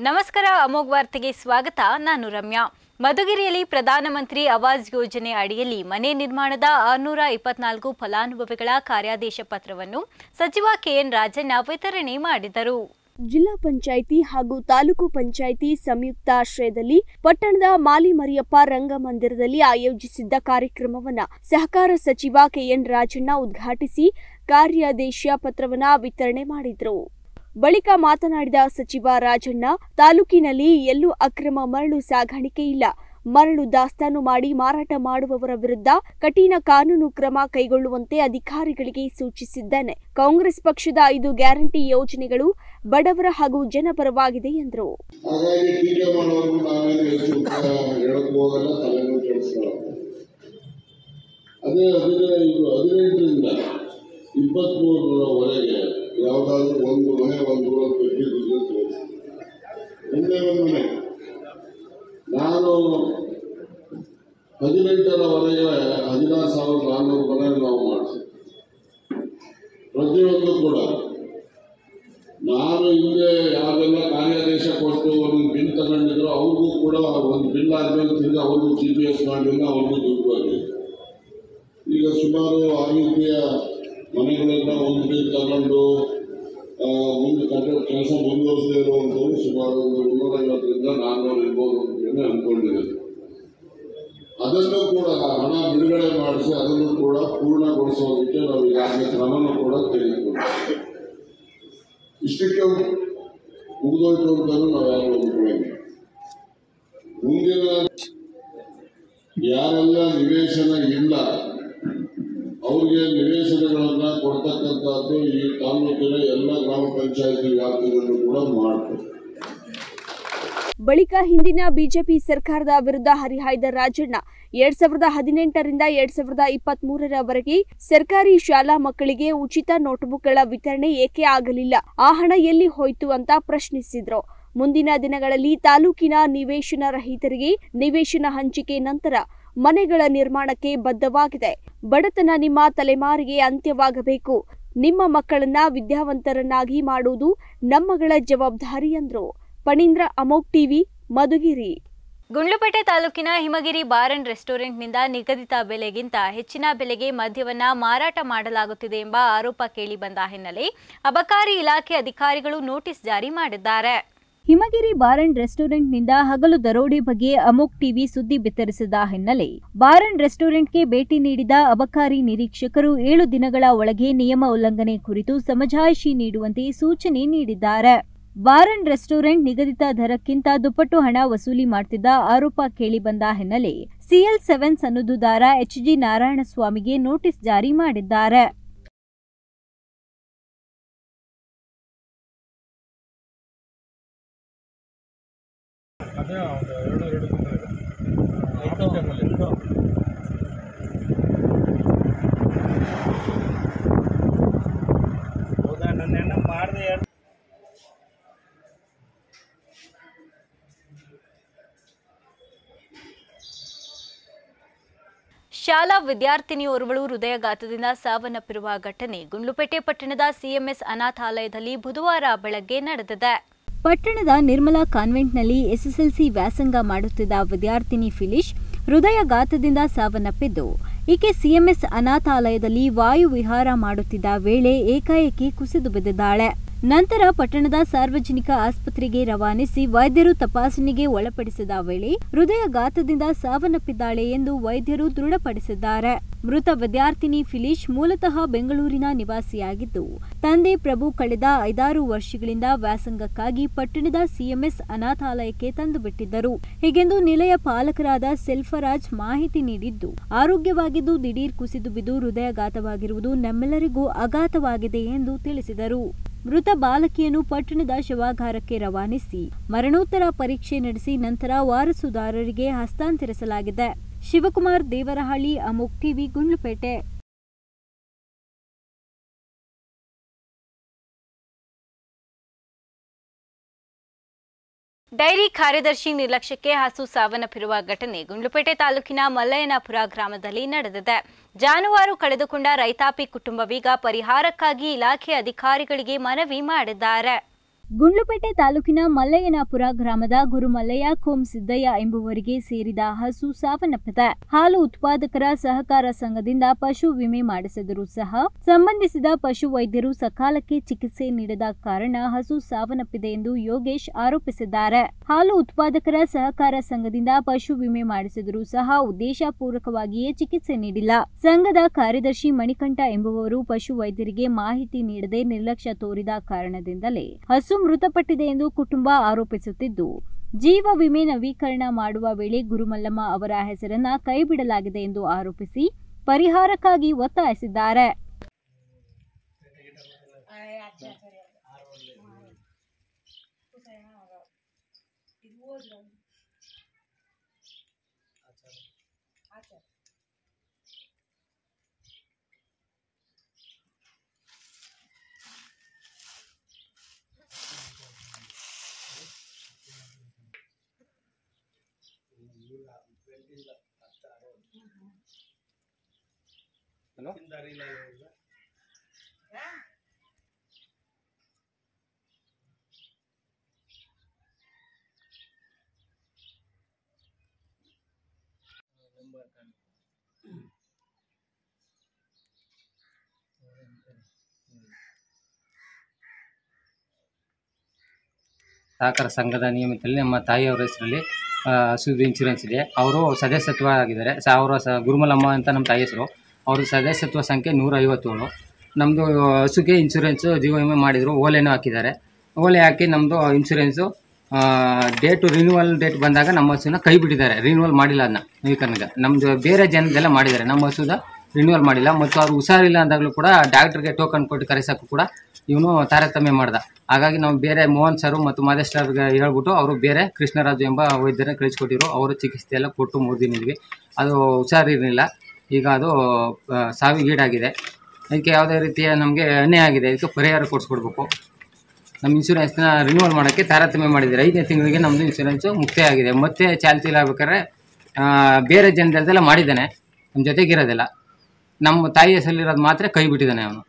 ನಮಸ್ಕಾರ ಅಮೋಘ್ ವಾರ್ತೆಗೆ ಸ್ವಾಗತ ನಾನು ರಮ್ಯಾ ಮಧುಗಿರಿಯಲ್ಲಿ ಪ್ರಧಾನಮಂತ್ರಿ ಆವಾಸ್ ಯೋಜನೆ ಅಡಿಯಲ್ಲಿ ಮನೆ ನಿರ್ಮಾಣದ ಆರುನೂರ ಇಪ್ಪತ್ನಾಲ್ಕು ಫಲಾನುಭವಿಗಳ ಕಾರ್ಯಾದೇಶ ಪತ್ರವನ್ನು ಸಚಿವ ಕೆಎನ್ ರಾಜಣ್ಣ ವಿತರಣೆ ಮಾಡಿದರು ಜಿಲ್ಲಾ ಪಂಚಾಯಿತಿ ಹಾಗೂ ತಾಲೂಕು ಪಂಚಾಯಿತಿ ಸಂಯುಕ್ತಾಶ್ರಯದಲ್ಲಿ ಪಟ್ಟಣದ ಮಾಲಿ ಮರಿಯಪ್ಪ ರಂಗಮಂದಿರದಲ್ಲಿ ಆಯೋಜಿಸಿದ್ದ ಕಾರ್ಯಕ್ರಮವನ್ನ ಸಹಕಾರ ಸಚಿವ ಕೆಎನ್ ರಾಜಣ್ಣ ಉದ್ಘಾಟಿಸಿ ಕಾರ್ಯಾದೇಶ ಪತ್ರವನ್ನ ವಿತರಣೆ ಮಾಡಿದರು ಬಳಿಕ ಮಾತನಾಡಿದ ಸಚಿವ ರಾಜಣ್ಣ ತಾಲೂಕಿನಲ್ಲಿ ಎಲ್ಲೂ ಅಕ್ರಮ ಮರಳು ಸಾಗಾಣಿಕೆ ಇಲ್ಲ ಮರಳು ದಾಸ್ತಾನು ಮಾಡಿ ಮಾರಾಟ ಮಾಡುವವರ ವಿರುದ್ಧ ಕಠಿಣ ಕಾನೂನು ಕ್ರಮ ಕೈಗೊಳ್ಳುವಂತೆ ಅಧಿಕಾರಿಗಳಿಗೆ ಸೂಚಿಸಿದ್ದೇನೆ ಕಾಂಗ್ರೆಸ್ ಪಕ್ಷದ ಐದು ಗ್ಯಾರಂಟಿ ಯೋಜನೆಗಳು ಬಡವರ ಹಾಗೂ ಜನಪರವಾಗಿದೆ ಎಂದರು ಹಾಗಾಗಿ ಟೀಕೆ ಮಾಡೋರ್ಗು ನಾವೇನು ಹೆಚ್ಚು ಉತ್ತರ ಹೇಳಕ್ ಹೋಗಲ್ಲ ತಲೆನೂ ಕೆಡಿಸ್ಕೊಳ್ಳಲ್ಲ ಅದೇ ಹದಿನೈದು ಇದು ಹದಿನೆಂಟರಿಂದ ಇಪ್ಪತ್ತ್ಮೂರರವರೆಗೆ ಯಾವುದಾದ್ರೂ ಒಂದು ಮನೆ ಒಂದು ಊರಲ್ಲಿ ಕಟ್ಟಿದ್ದು ತೋರಿಸಿ ಒಂದೇ ಒಂದು ಮನೆ ನಾನು ಹದಿನೆಂಟರವರೆಗೆ ಹದಿನಾರು ಸಾವಿರದ ನಾನ್ನೂರು ಮನೆ ನಾವು ಮಾಡಿಸಿ ಪ್ರತಿಯೊಂದು ಕೂಡ ನಾನು ಹಿಂದೆ ಯಾವೆಲ್ಲ ಕಾರ್ಯಾದೇಶ ಕೊಟ್ಟು ಒಂದು ಬಿಲ್ ತಗೊಂಡಿದ್ರು ಅವ್ರಿಗೂ ಕೂಡ ಒಂದು ಬಿಲ್ ಆದ್ಮೇಲೆ ತಿರ್ಗಿ ಅವ್ರಿಗೂ ಜಿ ಪಿ ಎಸ್ ಮಾಡಲಿಲ್ಲ ಅವ್ರಿಗೂ ದುಡ್ಡು ಬರಲಿಲ್ಲ ಈಗ ಸುಮಾರು ಆ ರೀತಿಯ ಮನೆಗಳೆಲ್ಲ ಒಂದು ಬಿಲ್ ತಗೊಂಡು ಆ, ಮುಂದೆ ಕಟ್ಟಡ ಕೆಲಸ ಮುಂದುವರಿಸದೇ ಇರುವಂಥವ್ರು ಸುಮಾರು ಒಂದು ಮುನ್ನೂರೈವತ್ತರಿಂದ ನಾನ್ನೂರು ಇರ್ಬೋದು ಅಂತೇಳಿ ಅಂದ್ಕೊಂಡಿದ್ದಾರೆ ಅದನ್ನು ಕೂಡ ಹಣ ಬಿಡುಗಡೆ ಮಾಡಿಸಿ ಅದನ್ನು ಕೂಡ ಪೂರ್ಣಗೊಳಿಸೋದಕ್ಕೆ ನಾವು ಈಗಾಗಲೇ ಕ್ರಮವನ್ನು ಕೂಡ ತೆಗೆದುಕೊಂಡಿದ್ದೇವೆ ಇಷ್ಟಕ್ಕೆ ಮುಗಿದೋಯ್ತು ಅಂತಲೂ ನಾವು ಯಾರು ಅಂದ್ಕೊಳ್ಳಿ ಮುಂದಿನ ಯಾರೆಲ್ಲ ನಿವೇಶನ ಇಲ್ಲ ಅವ್ರಿಗೆ ನಿವೇಶನಗಳನ್ನ ಕೊಡ್ತಕ್ಕಂಥದ್ದು ಈ ತಾಲೂಕಿನ ಎಲ್ಲ ಗ್ರಾಮ ಪಂಚಾಯತಿ ವ್ಯಾಪ್ತಿಗಳನ್ನು ಕೂಡ ಮಾಡ್ತಾರೆ ಬಳಿಕ ಹಿಂದಿನ ಬಿಜೆಪಿ ಸರ್ಕಾರದ ವಿರುದ್ಧ ಹರಿಹಾಯ್ದ ರಾಜಣ್ಣ ಎರಡ್ ಸಾವಿರದ ಹದಿನೆಂಟರಿಂದ ಎರಡ್ ಸಾವಿರದ ಇಪ್ಪತ್ತ್ ಮೂರರವರೆಗೆ ಸರ್ಕಾರಿ ಶಾಲಾ ಮಕ್ಕಳಿಗೆ ಉಚಿತ ನೋಟ್ಬುಕ್ಗಳ ವಿತರಣೆ ಏಕೆ ಆಗಲಿಲ್ಲ ಆ ಹಣ ಎಲ್ಲಿ ಹೋಯ್ತು ಅಂತ ಪ್ರಶ್ನಿಸಿದ್ರು ಮುಂದಿನ ದಿನಗಳಲ್ಲಿ ತಾಲೂಕಿನ ನಿವೇಶನ ರಹಿತರಿಗೆ ನಿವೇಶನ ಹಂಚಿಕೆ ನಂತರ ಮನೆಗಳ ನಿರ್ಮಾಣಕ್ಕೆ ಬದ್ಧವಾಗಿದೆ ಬಡತನ ನಿಮ್ಮ ತಲೆಮಾರಿಗೆ ಅಂತ್ಯವಾಗಬೇಕು ನಿಮ್ಮ ಮಕ್ಕಳನ್ನ ವಿದ್ಯಾವಂತರನ್ನಾಗಿ ಮಾಡುವುದು ನಮ್ಮಗಳ ಜವಾಬ್ದಾರಿ ಎಂದ್ರು ಪಣೀಂದ್ರ ಅಮೋಕ್ ಟಿವಿ ಮಧುಗಿರಿ ಗುಂಡ್ಲುಪೇಟೆ ತಾಲೂಕಿನ ಹಿಮಗಿರಿ ಬಾರ್ ಅಂಡ್ ರೆಸ್ಟೋರೆಂಟ್ನಿಂದ ನಿಗದಿತ ಬೆಲೆಗಿಂತ ಹೆಚ್ಚಿನ ಬೆಲೆಗೆ ಮದ್ಯವನ್ನ ಮಾರಾಟ ಮಾಡಲಾಗುತ್ತಿದೆ ಎಂಬ ಆರೋಪ ಕೇಳಿಬಂದ ಹಿನ್ನೆಲೆ ಅಬಕಾರಿ ಇಲಾಖೆ ಅಧಿಕಾರಿಗಳು ನೋಟಿಸ್ ಜಾರಿ ಮಾಡಿದ್ದಾರೆ ಹಿಮಗಿರಿ ಬಾರ್ ಅಂಡ್ ರೆಸ್ಟೋರೆಂಟ್ನಿಂದ ಹಗಲು ದರೋಡೆ ಬಗ್ಗೆ ಅಮೋಕ್ ಟಿವಿ ಸುದ್ದಿ ಬಿತ್ತರಿಸಿದ ಹಿನ್ನೆಲೆ ಬಾರ್ ಅಂಡ್ ರೆಸ್ಟೋರೆಂಟ್ಗೆ ಭೇಟಿ ನೀಡಿದ ಅಬಕಾರಿ ನಿರೀಕ್ಷಕರು ಏಳು ದಿನಗಳ ಒಳಗೆ ನಿಯಮ ಉಲ್ಲಂಘನೆ ಕುರಿತು ಸಮಜಾಯಿಷಿ ನೀಡುವಂತೆ ಸೂಚನೆ ನೀಡಿದ್ದಾರೆ ಬಾರ್ ಅಂಡ್ ರೆಸ್ಟೋರೆಂಟ್ ನಿಗದಿತ ದರಕ್ಕಿಂತ ದುಪ್ಪಟ್ಟು ಹಣ ವಸೂಲಿ ಮಾಡ್ತಿದ್ದ ಆರೋಪ ಕೇಳಿಬಂದ ಹಿನ್ನೆಲೆ ಸಿಎಲ್ ಸೆವೆನ್ ಸನ್ನದುದಾರ ಎಚ್ಜಿ ನಾರಾಯಣಸ್ವಾಮಿಗೆ ನೋಟಿಸ್ ಜಾರಿ ಮಾಡಿದ್ದಾರೆ ಅದೇ ಒಂದು ಎರಡು ಎರಡು ದಿನ ಇದೆ ಆಫೀಸ್ ಟೈಮಲ್ಲಿ ಹೌದಾ ನನ್ನೇನೋ ಮಾಡಿದೆ ಎರಡು ಶಾಲಾ ವಿದ್ಯಾರ್ಥಿನಿಯೋರ್ವಳು ಹೃದಯಘಾತದಿಂದ ಸಾವನ್ನಪ್ಪಿರುವ ಘಟನೆ ಗುಂಡ್ಲುಪೇಟೆ ಪಟ್ಟಣದ ಸಿಎಂಎಸ್ ಅನಾಥಾಲಯದಲ್ಲಿ ಬುಧವಾರ ಬೆಳಗ್ಗೆ ನಡೆದಿದೆ ಪಟ್ಟಣದ ನಿರ್ಮಲಾ ಕಾನ್ವೆಂಟ್ನಲ್ಲಿ ಎಸ್ಎಸ್ಎಲ್ಸಿ ವ್ಯಾಸಂಗ ಮಾಡುತ್ತಿದ್ದ ವಿದ್ಯಾರ್ಥಿನಿ ಫಿಲಿಶ್ ಹೃದಯಘಾತದಿಂದ ಸಾವನ್ನಪ್ಪಿದ್ದು ಈಕೆ ಸಿಎಂಎಸ್ ಅನಾಥಾಲಯದಲ್ಲಿ ವಾಯು ವಿಹಾರ ಮಾಡುತ್ತಿದ್ದ ವೇಳೆ ಏಕಾಏಕಿ ಕುಸಿದು ಬಿದ್ದಿದ್ದಾಳೆ ನಂತರ ಪಟ್ಟಣದ ಸಾರ್ವಜನಿಕ ಆಸ್ಪತ್ರೆಗೆ ರವಾನಿಸಿ ವೈದ್ಯರು ತಪಾಸಣೆಗೆ ಒಳಪಡಿಸಿದ ವೇಳೆ ಹೃದಯಘಾತದಿಂದ ಸಾವನ್ನಪ್ಪಿದ್ದಾಳೆ ಎಂದು ವೈದ್ಯರು ದೃಢಪಡಿಸಿದ್ದಾರೆ ಮೃತ ವಿದ್ಯಾರ್ಥಿನಿ ಫಿಲಿಶ್ ಮೂಲತಃ ಬೆಂಗಳೂರಿನ ನಿವಾಸಿಯಾಗಿದ್ದು ತಂದೆ ಪ್ರಭು ಕಳೆದ ಐದಾರು ವರ್ಷಗಳಿಂದ ವ್ಯಾಸಂಗಕ್ಕಾಗಿ ಪಟ್ಟಣದ ಸಿಎಂಎಸ್ ಅನಾಥಾಲಯಕ್ಕೆ ತಂದು ಬಿಟ್ಟಿದ್ದರು ಹೀಗೆಂದು ನಿಲಯ ಪಾಲಕರಾದ ಸೆಲ್ಫರಾಜ್ ಮಾಹಿತಿ ನೀಡಿದ್ದು ಆರೋಗ್ಯವಾಗಿದ್ದು ದಿಢೀರ್ ಕುಸಿದು ಬಿದ್ದು ಹೃದಯಘಾತವಾಗಿರುವುದು ನಮ್ಮೆಲ್ಲರಿಗೂ ಅಘಾತವಾಗಿದೆ ಎಂದು ತಿಳಿಸಿದರು ಮೃತ ಬಾಲಕಿಯನ್ನು ಪಟ್ಟಣದ ಶವಾಗಾರಕ್ಕೆ ರವಾನಿಸಿ ಮರಣೋತ್ತರ ಪರೀಕ್ಷೆ ನಡೆಸಿ ನಂತರ ವಾರಸುದಾರರಿಗೆ ಹಸ್ತಾಂತರಿಸಲಾಗಿದೆ ಶಿವಕುಮಾರ್ ದೇವರಹಳ್ಳಿ ಅಮೋಕ್ ಟಿವಿ ಗುಂಡ್ಲುಪೇಟೆ ಡೈರಿ ಕಾರ್ಯದರ್ಶಿ ನಿರ್ಲಕ್ಷ್ಯಕ್ಕೆ ಹಸು ಸಾವನ್ನಪ್ಪಿರುವ ಘಟನೆ ಗುಂಡ್ಲುಪೇಟೆ ತಾಲೂಕಿನ ಮಲ್ಲಯ್ಯನಪುರ ಗ್ರಾಮದಲ್ಲಿ ನಡೆದಿದೆ ಜಾನುವಾರು ಕಳೆದುಕೊಂಡ ರೈತಾಪಿ ಕುಟುಂಬವೀಗ ಪರಿಹಾರಕ್ಕಾಗಿ ಇಲಾಖೆ ಅಧಿಕಾರಿಗಳಿಗೆ ಮನವಿ ಮಾಡಿದ್ದಾರೆ ಗುಂಡ್ಲುಪೇಟೆ ತಾಲೂಕಿನ ಮಲ್ಲಯ್ಯನಾಪುರ ಗ್ರಾಮದ ಗುರುಮಲ್ಲಯ್ಯ ಕೋಂ ಸಿದ್ದಯ್ಯ ಎಂಬುವರಿಗೆ ಸೇರಿದ ಹಸು ಸಾವನ್ನಪ್ಪಿದೆ ಹಾಲು ಉತ್ಪಾದಕರ ಸಹಕಾರ ಸಂಘದಿಂದ ಪಶು ವಿಮೆ ಮಾಡಿಸಿದರೂ ಸಹ ಸಂಬಂಧಿಸಿದ ಪಶು ವೈದ್ಯರು ಸಕಾಲಕ್ಕೆ ಚಿಕಿತ್ಸೆ ನೀಡದ ಕಾರಣ ಹಸು ಸಾವನ್ನಪ್ಪಿದೆ ಎಂದು ಯೋಗೇಶ್ ಆರೋಪಿಸಿದ್ದಾರೆ ಹಾಲು ಉತ್ಪಾದಕರ ಸಹಕಾರ ಸಂಘದಿಂದ ಪಶು ವಿಮೆ ಮಾಡಿಸಿದರೂ ಸಹ ಉದ್ದೇಶಪೂರ್ವಕವಾಗಿಯೇ ಚಿಕಿತ್ಸೆ ನೀಡಿಲ್ಲ ಸಂಘದ ಕಾರ್ಯದರ್ಶಿ ಮಣಿಕಂಠ ಎಂಬುವವರು ಪಶು ವೈದ್ಯರಿಗೆ ಮಾಹಿತಿ ನೀಡದೆ ನಿರ್ಲಕ್ಷ್ಯ ತೋರಿದ ಕಾರಣದಿಂದಲೇ ಹಸು ಮೃತಪಟ್ಟಿದೆ ಎಂದು ಕುಟುಂಬ ಆರೋಪಿಸುತ್ತಿದ್ದು ಜೀವ ವಿಮೆ ನವೀಕರಣ ಮಾಡುವ ವೇಳೆ ಗುರುಮಲ್ಲಮ್ಮ ಅವರ ಹೆಸರನ್ನ ಕೈಬಿಡಲಾಗಿದೆ ಎಂದು ಆರೋಪಿಸಿ ಪರಿಹಾರಕ್ಕಾಗಿ ಒತ್ತಾಯಿಸಿದ್ದಾರೆ ಸಹಕಾರ ಸಂಘದ ನಿಯಮಿತದಲ್ಲಿ ನಮ್ಮ ತಾಯಿಯವರ ಹೆಸರಲ್ಲಿ ಹಸುದು ಇನ್ಶೂರೆನ್ಸ್ ಇದೆ ಅವರು ಸದಸ್ಯತ್ವ ಆಗಿದ್ದಾರೆ ಸ ಅವರ ಸ ಗುರುಮಲಮ್ಮ ಅಂತ ನಮ್ಮ ತಾಯಿ ಹೆಸರು ಅವ್ರ ಸದಸ್ಯತ್ವ ಸಂಖ್ಯೆ ನೂರ ಐವತ್ತೇಳು ನಮ್ಮದು ಹಸುಗೆ ಇನ್ಶೂರೆನ್ಸು ಜೀವ ವಿಮೆ ಮಾಡಿದರು ಓಲೆನೂ ಹಾಕಿದ್ದಾರೆ ಓಲೆ ಹಾಕಿ ನಮ್ಮದು ಇನ್ಶೂರೆನ್ಸು ಡೇಟು ರಿನ್ಯೂವಲ್ ಡೇಟ್ ಬಂದಾಗ ನಮ್ಮ ಹಸುನ ಕೈ ಬಿಟ್ಟಿದ್ದಾರೆ ರಿನ್ಯೂವಲ್ ಮಾಡಿಲ್ಲ ಅದನ್ನ ನವೀಕರಣಕ್ಕೆ ನಮ್ಮದು ಬೇರೆ ಜನದೆಲ್ಲ ಮಾಡಿದ್ದಾರೆ ನಮ್ಮ ಹಸುದ ರಿನ್ಯೂವಲ್ ಮಾಡಿಲ್ಲ ಮತ್ತು ಅವ್ರು ಹುಷಾರಿಲ್ಲ ಅಂದಾಗಲೂ ಕೂಡ ಡಾಕ್ಟ್ರಿಗೆ ಟೋಕನ್ ಕೊಟ್ಟು ಕರೆಸೋಕ್ಕೂ ಕೂಡ ಇವನು ತಾರತಮ್ಯ ಮಾಡ್ದ ಹಾಗಾಗಿ ನಾವು ಬೇರೆ ಮೋಹನ್ ಸರು ಮತ್ತು ಮಾದೇಶ್ ಸರ್ಗೆ ಹೇಳ್ಬಿಟ್ಟು ಅವರು ಬೇರೆ ಕೃಷ್ಣರಾಜು ಎಂಬ ವೈದ್ಯರನ್ನ ಕಳಿಸ್ಕೊಟ್ಟಿರು ಅವರು ಚಿಕಿತ್ಸೆ ಎಲ್ಲ ಕೊಟ್ಟು ಮೂರು ದಿನ ಇದ್ವಿ ಅದು ಹುಷಾರಿರಲಿಲ್ಲ ಈಗ ಅದು ಆ, ಸಾವಿಗೀಡಾಗಿದೆ ಅದಕ್ಕೆ ಯಾವುದೇ ರೀತಿಯ ನಮಗೆ ಅನ್ಯಾಯ ಆಗಿದೆ ಇದಕ್ಕೆ ಪರಿಹಾರ ಕೊಡಿಸ್ಕೊಡ್ಬೇಕು ನಮ್ಮ ಇನ್ಶೂರೆನ್ಸ್ನ ರಿನ್ಯೂವಲ್ ಮಾಡೋಕ್ಕೆ ತಾರತಮ್ಯ ಮಾಡಿದ್ದಾರೆ ಐದನೇ ತಿಂಗಳಿಗೆ ನಮ್ಮದು ಇನ್ಶೂರೆನ್ಸು ಮುಕ್ತಾಯ ಆಗಿದೆ ಮತ್ತೆ ಚಾಲ್ತಿಲಿ ಆಗ್ಬೇಕಾದ್ರೆ ಆ, ಬೇರೆ ಜನದಲ್ಲೆಲ್ಲ ಮಾಡಿದ್ದಾನೆ ನಮ್ಮ ಜೊತೆಗಿರೋದಿಲ್ಲ ನಮ್ಮ ತಾಯಿ ಹೆಸರಲ್ಲಿರೋದು ಮಾತ್ರ ಕೈ ಬಿಟ್ಟಿದ್ದಾನೆ ಅವನು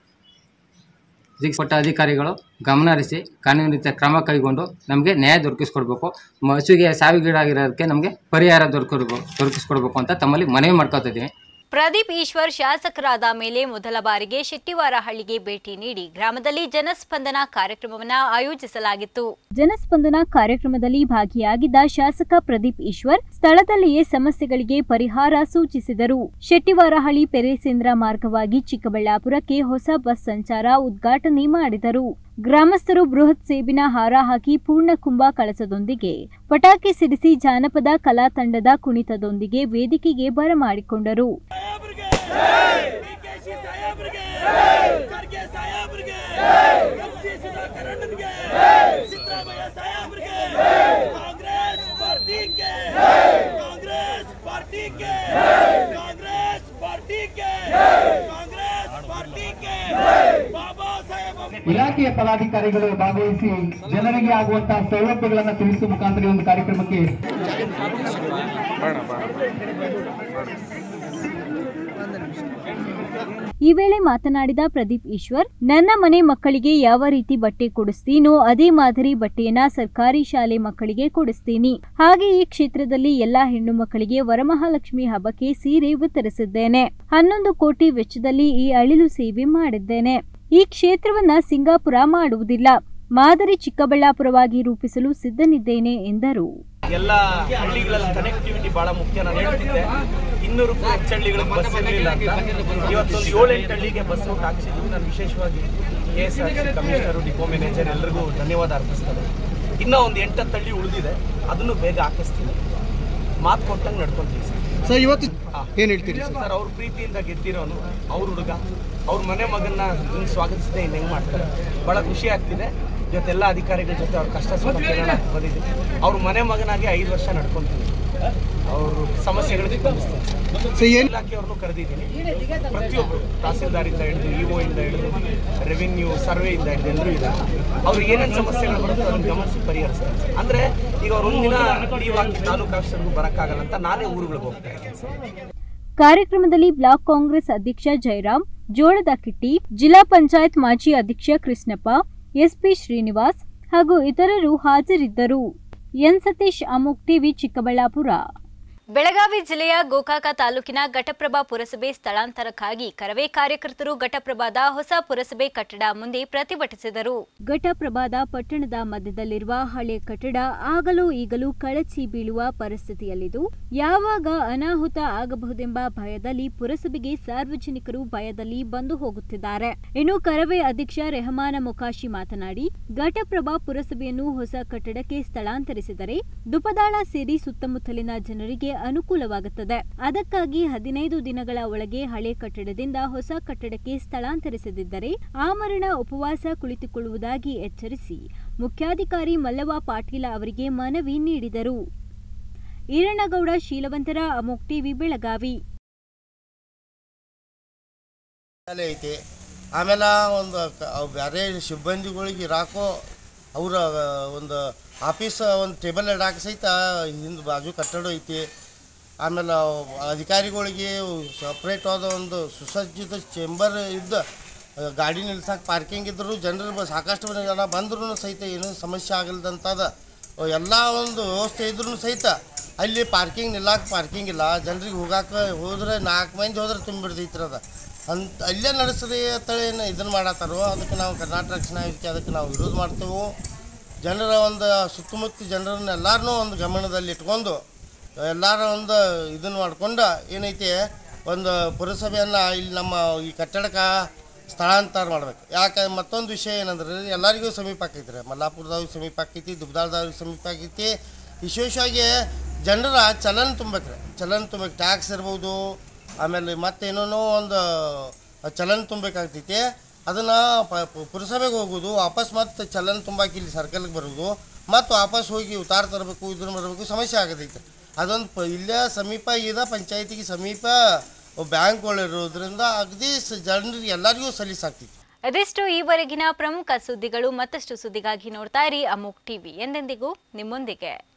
ಇದಕ್ಕೆ ಕೊಟ್ಟ ಅಧಿಕಾರಿಗಳು ಗಮನ ಹರಿಸಿ ಕಾನೂನು ರೀತಿಯ ಕ್ರಮ ಕೈಗೊಂಡು ನಮಗೆ ನ್ಯಾಯ ದೊರಕಿಸ್ಕೊಡ್ಬೇಕು ಮ- ಹಸುಗೆ ಸಾವಿಗೀಡಾಗಿರೋದಕ್ಕೆ ನಮಗೆ ಪರಿಹಾರ ದೊರಕಿರ್ಬೇಕು ದೊರಕಿಸ್ಕೊಡ್ಬೇಕು ಅಂತ ತಮ್ಮಲ್ಲಿ ಮನವಿ ಮಾಡ್ಕೊತಾ ಇದ್ದೀವಿ ಪ್ರದೀಪ್ ಈಶ್ವರ್ ಶಾಸಕರಾದ ಮೇಲೆ ಮೊದಲ ಬಾರಿಗೆ ಶೆಟ್ಟಿವಾರಹಳ್ಳಿಗೆ ಭೇಟಿ ನೀಡಿ ಗ್ರಾಮದಲ್ಲಿ ಜನಸ್ಪಂದನ ಕಾರ್ಯಕ್ರಮವನ್ನು ಆಯೋಜಿಸಲಾಗಿತ್ತು ಜನಸ್ಪಂದನ ಕಾರ್ಯಕ್ರಮದಲ್ಲಿ ಭಾಗಿಯಾಗಿದ್ದ ಶಾಸಕ ಪ್ರದೀಪ್ ಈಶ್ವರ್ ಸ್ಥಳದಲ್ಲಿಯೇ ಸಮಸ್ಯೆಗಳಿಗೆ ಪರಿಹಾರ ಸೂಚಿಸಿದರು ಶೆಟ್ಟಿವಾರಹಳ್ಳಿ ಪೆರೇಸೇಂದ್ರ ಮಾರ್ಗವಾಗಿ ಚಿಕ್ಕಬಳ್ಳಾಪುರಕ್ಕೆ ಹೊಸ ಬಸ್ ಸಂಚಾರ ಉದ್ಘಾಟನೆ ಮಾಡಿದರು ಗ್ರಾಮಸ್ಥರು ಬೃಹತ್ ಸೇಬಿನ ಹಾರ ಹಾಕಿ ಪೂರ್ಣ ಕುಂಭ ಕಳಸದೊಂದಿಗೆ ಪಟಾಕಿ ಸಿಡಿಸಿ ಜಾನಪದ ಕಲಾ ತಂಡದ ಕುಣಿತದೊಂದಿಗೆ ವೇದಿಕೆಗೆ ಬರಮಾಡಿಕೊಂಡರು ಡಿಕೆಶಿ ಸಾಹೇಬ್ರಿಗೆ ಖರ್ಗೆ ಸಾಹೇಬ್ರಿಗೆ ಎಂಸಿ ಸುಧಾಕರಣ್ಣನ್ಗೆ ಸಿದ್ದರಾಮಯ್ಯ ಸಾಹೇಬ್ರಿಗೆ ಕಾಂಗ್ರೆಸ್ ಪಾರ್ಟಿಗೆ ಕಾಂಗ್ರೆಸ್ ಪಾರ್ಟಿಗೆ ಕಾಂಗ್ರೆಸ್ ಪಾರ್ಟಿಗೆ ಕಾಂಗ್ರೆಸ್ ಪಾರ್ಟಿಗೆ ಬಾಬಾ ಸಾಹೇಬ್ ಅಂಬೇಡ್ಕರ್ ಇಲಾಖೆಯ ಪದಾಧಿಕಾರಿಗಳು ಭಾಗವಹಿಸಿ ಜನರಿಗೆ ಆಗುವಂತಹ ಸೌಲಭ್ಯಗಳನ್ನು ತಿಳಿಸುವ ಮುಖಾಂತರ ಈ ಒಂದು ಕಾರ್ಯಕ್ರಮಕ್ಕೆ ಈ ವೇಳೆ ಮಾತನಾಡಿದ ಪ್ರದೀಪ್ ಈಶ್ವರ್ ನನ್ನ ಮನೆ ಮಕ್ಕಳಿಗೆ ಯಾವ ರೀತಿ ಬಟ್ಟೆ ಕೊಡಿಸ್ತೀನೋ ಅದೇ ಮಾದರಿ ಬಟ್ಟೆಯನ್ನ ಸರ್ಕಾರಿ ಶಾಲೆ ಮಕ್ಕಳಿಗೆ ಕೊಡಿಸ್ತೀನಿ ಹಾಗೆ ಈ ಕ್ಷೇತ್ರದಲ್ಲಿ ಎಲ್ಲಾ ಹೆಣ್ಣು ಮಕ್ಕಳಿಗೆ ವರಮಹಾಲಕ್ಷ್ಮಿ ಹಬ್ಬಕ್ಕೆ ಸೀರೆ ವಿತರಿಸಿದ್ದೇನೆ ಹನ್ನೊಂದು ಕೋಟಿ ವೆಚ್ಚದಲ್ಲಿ ಈ ಅಳಿಲು ಸೇವೆ ಮಾಡಿದ್ದೇನೆ ಈ ಕ್ಷೇತ್ರವನ್ನ ಸಿಂಗಾಪುರ ಮಾಡುವುದಿಲ್ಲ ಮಾದರಿ ಚಿಕ್ಕಬಳ್ಳಾಪುರವಾಗಿ ರೂಪಿಸಲು ಸಿದ್ಧನಿದ್ದೇನೆ ಎಂದರು ಎಲ್ಲ ಹಳ್ಳಿಗಳಲ್ಲಿ ಕನೆಕ್ಟಿವಿಟಿ ಬಹಳ ಮುಖ್ಯ ನಾನು ಹೇಳ್ತಿದ್ದೆ ಇನ್ನೂರಕ್ಕೂ ಹೆಚ್ಚು ಹಳ್ಳಿಗಳಿಗೆ ಬಸ್ ಇರಲಿಲ್ಲ ಅಂತ ಇವತ್ತೊಂದು ಏಳೆಂಟು ಹಳ್ಳಿಗೆ ಬಸ್ ರೂಟ್ ಹಾಕ್ಸಿದ್ವಿ ನಾನು ವಿಶೇಷವಾಗಿ K S R C commissioner depot manager ಎಲ್ಲರಿಗೂ ಧನ್ಯವಾದ ಅರ್ಪಿಸ್ತೇನೆ ಇನ್ನೂ ಒಂದು ಎಂಟತ್ತು ಹಳ್ಳಿ ಉಳಿದಿದೆ ಅದನ್ನು ಬೇಗ ಹಾಕಿಸ್ತೀನಿ ಮಾತು ಕೊಟ್ಟಂಗೆ ನಡ್ಕೊಂತೀವಿ ಸರ್ ಸರ್ ಇವತ್ತು ಏನ್ ಹೇಳ್ತೀರಿ ಸರ್ ಅವ್ರ ಪ್ರೀತಿಯಿಂದ ಗೆದ್ದಿರೋನು ಅವ್ರ ಹುಡುಗ ಅವ್ರ ಮನೆ ಮಗನ್ನ ಹಿಂಗೆ ಸ್ವಾಗತಿಸದೆ ಇನ್ನು ಹೆಂಗೆ ಮಾಡ್ತಾರೆ ಭಾಳ ಖುಷಿ ಆಗ್ತಿದೆ ಇವತ್ತೆಲ್ಲ ಅಧಿಕಾರಿಗಳ ಜೊತೆ ಅವ್ರ ಕಷ್ಟ ಸುಖ ಕೇಳೋಣ ಅಂತ ಬಂದಿದ್ದೀನಿ ಅವ್ರ ಮನೆ ಮಗನಾಗಿ ಐದು ವರ್ಷ ನಡ್ಕೊಂತೀನಿ ಅವರು ಸಮಸ್ಯೆಗಳಿಗೆ ಸ್ಪಂದಿಸ್ತೀನಿ ಸರ್ ಇಲಾಖೆಯವ್ರನ್ನೂ ಕರೆದಿದ್ದೀನಿ ಪ್ರತಿಯೊಬ್ಬರು ತಹಸೀಲ್ದಾರಿಂದ ಹಿಡಿದು ಇ ಇಂದ ಹಿಡಿದು ರೆವಿನ್ಯೂ ಸರ್ವೆಯಿಂದ ಹಿಡಿದು ಎಲ್ಲರೂ ಇದ್ದಾರೆ ಅವ್ರಿಗೆ ಏನೇನು ಸಮಸ್ಯೆಗಳು ಬರುತ್ತೋ ಅದನ್ನು ಗಮನಿಸಿ ಪರಿಹರಿಸ್ತಾರೆ ಸರ್ ಅಂದರೆ ಈಗ ಅವ್ರು ಒಂದಿನ ಲೀವ್ ಹಾಕಿ ತಾಲೂಕು ಆಫೀಸರ್ಗೂ ಬರೋಕ್ಕಾಗಲ್ಲ ಅಂತ ನಾನೇ ಊರುಗಳಿಗೆ ಹೋಗ್ತಾ ಇದ್ದೀನಿ ಸರ್ ಕಾರ್ಯಕ್ರಮದಲ್ಲಿ ಬ್ಲಾಕ್ ಕಾಂಗ್ರೆಸ್ ಅಧ್ಯಕ್ಷ ಜಯರಾಮ್ ಜೋಳದ ಕಿಟ್ಟಿ ಜಿಲ್ಲಾ ಪಂಚಾಯತ್ ಮಾಜಿ ಅಧ್ಯಕ್ಷ ಕೃಷ್ಣಪ್ಪ ಎಸ್ಪಿ ಶ್ರೀನಿವಾಸ್ ಹಾಗೂ ಇತರರು ಹಾಜರಿದ್ದರು ಎನ್ ಸತೀಶ್ ಅಮೋಕ್ ಟಿವಿ ಚಿಕ್ಕಬಳ್ಳಾಪುರ ಬೆಳಗಾವಿ ಜಿಲ್ಲೆಯ ಗೋಕಾಕ ತಾಲೂಕಿನ ಘಟಪ್ರಭಾ ಪುರಸಭೆ ಸ್ಥಳಾಂತರಕ್ಕಾಗಿ ಕರವೇ ಕಾರ್ಯಕರ್ತರು ಘಟಪ್ರಭಾದ ಹೊಸ ಪುರಸಭೆ ಕಟ್ಟಡ ಮುಂದೆ ಪ್ರತಿಭಟಿಸಿದರು ಘಟಪ್ರಭಾದ ಪಟ್ಟಣದ ಮಧ್ಯದಲ್ಲಿರುವ ಹಳೆ ಕಟ್ಟಡ ಆಗಲೂ ಈಗಲೂ ಕಳಚಿ ಬೀಳುವ ಪರಿಸ್ಥಿತಿಯಲ್ಲಿದ್ದು ಯಾವಾಗ ಅನಾಹುತ ಆಗಬಹುದೆಂಬ ಭಯದಲ್ಲಿ ಪುರಸಭೆಗೆ ಸಾರ್ವಜನಿಕರು ಭಯದಲ್ಲಿ ಬಂದು ಹೋಗುತ್ತಿದ್ದಾರೆ ಇನ್ನು ಕರವೇ ಅಧ್ಯಕ್ಷ ರೆಹಮಾನ ಮೊಕಾಶಿ ಮಾತನಾಡಿ ಘಟಪ್ರಭಾ ಪುರಸಭೆಯನ್ನು ಹೊಸ ಕಟ್ಟಡಕ್ಕೆ ಸ್ಥಳಾಂತರಿಸಿದರೆ ದುಪದಾಳ ಸೇರಿ ಸುತ್ತಮುತ್ತಲಿನ ಜನರಿಗೆ ಅನುಕೂಲವಾಗುತ್ತದೆ ಅದಕ್ಕಾಗಿ ಹದಿನೈದು ದಿನಗಳ ಒಳಗೆ ಹಳೆ ಕಟ್ಟಡದಿಂದ ಹೊಸ ಕಟ್ಟಡಕ್ಕೆ ಸ್ಥಳಾಂತರಿಸದಿದ್ದರೆ ಆಮರಣ ಉಪವಾಸ ಕುಳಿತುಕೊಳ್ಳುವುದಾಗಿ ಎಚ್ಚರಿಸಿ ಮುಖ್ಯಾಧಿಕಾರಿ ಮಲ್ಲವ ಪಾಟೀಲ ಅವರಿಗೆ ಮನವಿ ನೀಡಿದರು ಈರಣ್ಣಗೌಡ ಶೀಲವಂತರ ಅಮೋಕ್ ಟಿವಿ ಬೆಳಗಾವಿ ಶಾಲೆ ಐತಿ ಆಮೇಲೆ ಒಂದು ಕ- ಅವ್ ಬೇರೆ ಸಿಬ್ಬಂದಿಗಳಿಗೆ ಇರಾಕೋ ಅವರ ಒಂದು ಆಫೀಸ್ ಒಂದು ಟೇಬಲ್ ಇಡಾಕ ಸಹಿತ ಹಿಂದೆ ಬಾಜು ಕಟ್ಟಡ ಐತಿ ಆಮೇಲೆ ಅವ್ ಅಧಿಕಾರಿಗಳಿಗೆ ಸಪ್ರೇಟ್ ಆದ ಒಂದು ಸುಸಜ್ಜಿತ ಚೇಂಬರ್ ಇದ್ದ ಆ, ಗಾಡಿ ನಿಲ್ಸಕ್ಕೆ ಪಾರ್ಕಿಂಗ್ ಇದ್ದರೂ ಜನರು ಬ- ಸಾಕಷ್ಟು ಜನ ಬಂದ್ರೂ ಸಹಿತ ಏನೂ ಸಮಸ್ಯೆ ಆಗಲ್ದಂಥದ ಎಲ್ಲ ಒಂದು ವ್ಯವಸ್ಥೆ ಇದ್ರೂ ಸಹಿತ ಅಲ್ಲಿ ಪಾರ್ಕಿಂಗ್ ನಿಲ್ಲಕ್ಕೆ ಪಾರ್ಕಿಂಗ್ ಇಲ್ಲ ಜನರಿಗೆ ಹೋಗಾಕ ಹೋದ್ರೆ ನಾಲ್ಕು ಮಂದಿ ಹೋದ್ರೆ ತುಂಬಿಡ್ದೈತ್ರಿ ಅದ ಅಂತ ಅಲ್ಲೇ ನಡೆಸದೆ ಅಂತೇಳಿ ಏನು ಇದನ್ನು ಮಾಡತ್ತಾರೋ ಅದಕ್ಕೆ ನಾವು ಕರ್ನಾಟಕ ರಕ್ಷಣಾ ವೇದಿಕೆ ಅದಕ್ಕೆ ನಾವು ವಿರೋಧ ಮಾಡ್ತೇವೆ ಜನರ ಒಂದು ಸುತ್ತಮುತ್ತ ಜನರನ್ನ ಎಲ್ಲರನ್ನೂ ಒಂದು ಗಮನದಲ್ಲಿ ಇಟ್ಕೊಂಡು ಎಲ್ಲರ ಒಂದು ಇದನ್ನು ಮಾಡ್ಕೊಂಡು ಏನೈತಿ ಒಂದು ಪುರಸಭೆಯನ್ನು ಇಲ್ಲಿ ನಮ್ಮ ಈ ಕಟ್ಟಡಕ್ಕೆ ಸ್ಥಳಾಂತರ ಮಾಡ್ಬೇಕು ಯಾಕೆ ಮತ್ತೊಂದು ವಿಷಯ ಏನಂದ್ರೆ ಎಲ್ಲರಿಗೂ ಸಮೀಪ ಆಕೈತಿ ಮಲ್ಲಾಪುರದವ್ರಿಗೆ ಸಮೀಪ ಆಕೈತಿ ದುಬ್ದಾಳದವ್ರಿಗೆ ಸಮೀಪ ಆಕೈತಿ ವಿಶೇಷವಾಗಿ ಜನರ ಚಲನ್ ತುಂಬೇಕ್ರಿ ಚಲನ್ ತುಂಬೇಕು ಟ್ಯಾಕ್ಸ್ ಇರ್ಬೋದು ಆಮೇಲೆ ಮತ್ತೇನೋ ಒಂದು ಚಲನ್ ತುಂಬಬೇಕಾಗ್ತೈತಿ ಅದನ್ನು ಪುರಸಭೆಗೆ ಹೋಗೋದು ವಾಪಸ್ ಮತ್ತೆ ಚಲನ್ ತುಂಬಾಕಿ ಇಲ್ಲಿ ಸರ್ಕಲ್ಗೆ ಬರೋದು ಮತ್ತು ವಾಪಸ್ ಹೋಗಿ ಉತ್ತಾರ ತರಬೇಕು ಇದನ್ನು ಬರಬೇಕು ಸಮಸ್ಯೆ ಆಗತೈತೆ ಅದೊಂದು ಪ ಇಲ್ಲೇ ಸಮೀಪ ಇದೆ ಪಂಚಾಯತಿಗೆ ಸಮೀಪ ಬ್ಯಾಂಕ್ಗಳಿರೋದ್ರಿಂದ ಅಗದಿ ಸ ಜನರಿಗೆ ಎಲ್ಲರಿಗೂ ಸಲೀಸಾಗ್ತೈತಿ ಅದೆಷ್ಟು ಈವರೆಗಿನ ಪ್ರಮುಖ ಸುದ್ದಿಗಳು ಮತ್ತಷ್ಟು ಸುದ್ದಿಗಾಗಿ ನೋಡ್ತಾ ಇರಿ ಅಮೋಕ್ ಟಿವಿ ಎಂದೆಂದಿಗೂ ನಿಮ್ಮೊಂದಿಗೆ